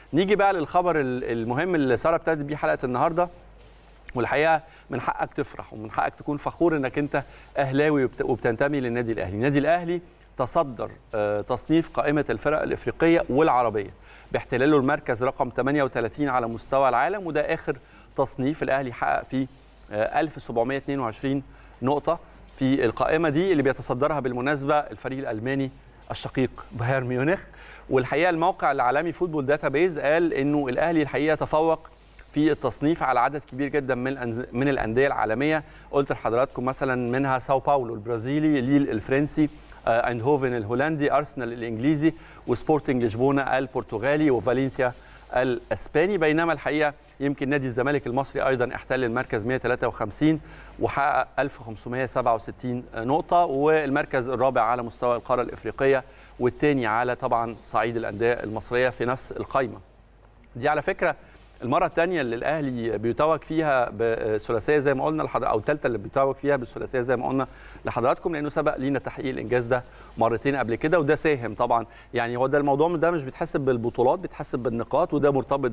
نيجي بقى للخبر المهم اللي ساره ابتدت بيه حلقه النهارده والحقيقه من حقك تفرح ومن حقك تكون فخور انك انت اهلاوي وبتنتمي للنادي الاهلي النادي الاهلي تصدر تصنيف قائمه الفرق الافريقيه والعربيه باحتلاله المركز رقم 38 على مستوى العالم وده اخر تصنيف الاهلي حقق فيه 1722 نقطه في القائمه دي اللي بيتصدرها بالمناسبه الفريق الالماني الشقيق بايرن ميونخ والحقيقه الموقع العالمي فوتبول داتا بيز قال انه الاهلي الحقيقه تفوق في التصنيف على عدد كبير جدا من من الانديه العالميه قلت لحضراتكم مثلا منها ساو باولو البرازيلي ليل الفرنسي ايندهوفن الهولندي ارسنال الانجليزي وسبورتنج لشبونه البرتغالي وفالنسيا الاسباني بينما الحقيقه يمكن نادي الزمالك المصري ايضا احتل المركز 153 وحقق 1567 نقطه والمركز الرابع على مستوى القاره الافريقيه والثاني على طبعا صعيد الانديه المصريه في نفس القائمه دي على فكره المره الثانيه اللي الاهلي بيتوج فيها بثلاثيه زي ما قلنا لحضرتك او الثالثه اللي بيتوج فيها بالثلاثيه زي ما قلنا لحضراتكم لانه سبق لينا تحقيق الانجاز ده مرتين قبل كده وده ساهم طبعا يعني هو ده الموضوع ده مش بيتحسب بالبطولات بيتحسب بالنقاط وده مرتبط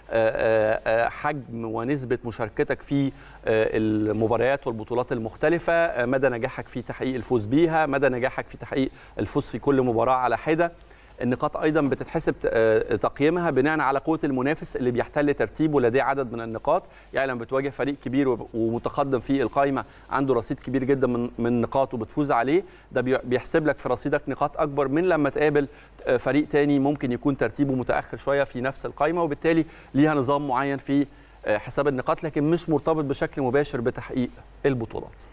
بحجم ونسبه مشاركتك في المباريات والبطولات المختلفه مدى نجاحك في تحقيق الفوز بيها مدى نجاحك في تحقيق الفوز في كل مباراه على حده النقاط ايضا بتتحسب تقييمها بناء على قوه المنافس اللي بيحتل ترتيبه لديه عدد من النقاط يعني لما بتواجه فريق كبير ومتقدم في القائمه عنده رصيد كبير جدا من من النقاط وبتفوز عليه ده بيحسب لك في رصيدك نقاط اكبر من لما تقابل فريق تاني ممكن يكون ترتيبه متاخر شويه في نفس القائمه وبالتالي ليها نظام معين في حساب النقاط لكن مش مرتبط بشكل مباشر بتحقيق البطولات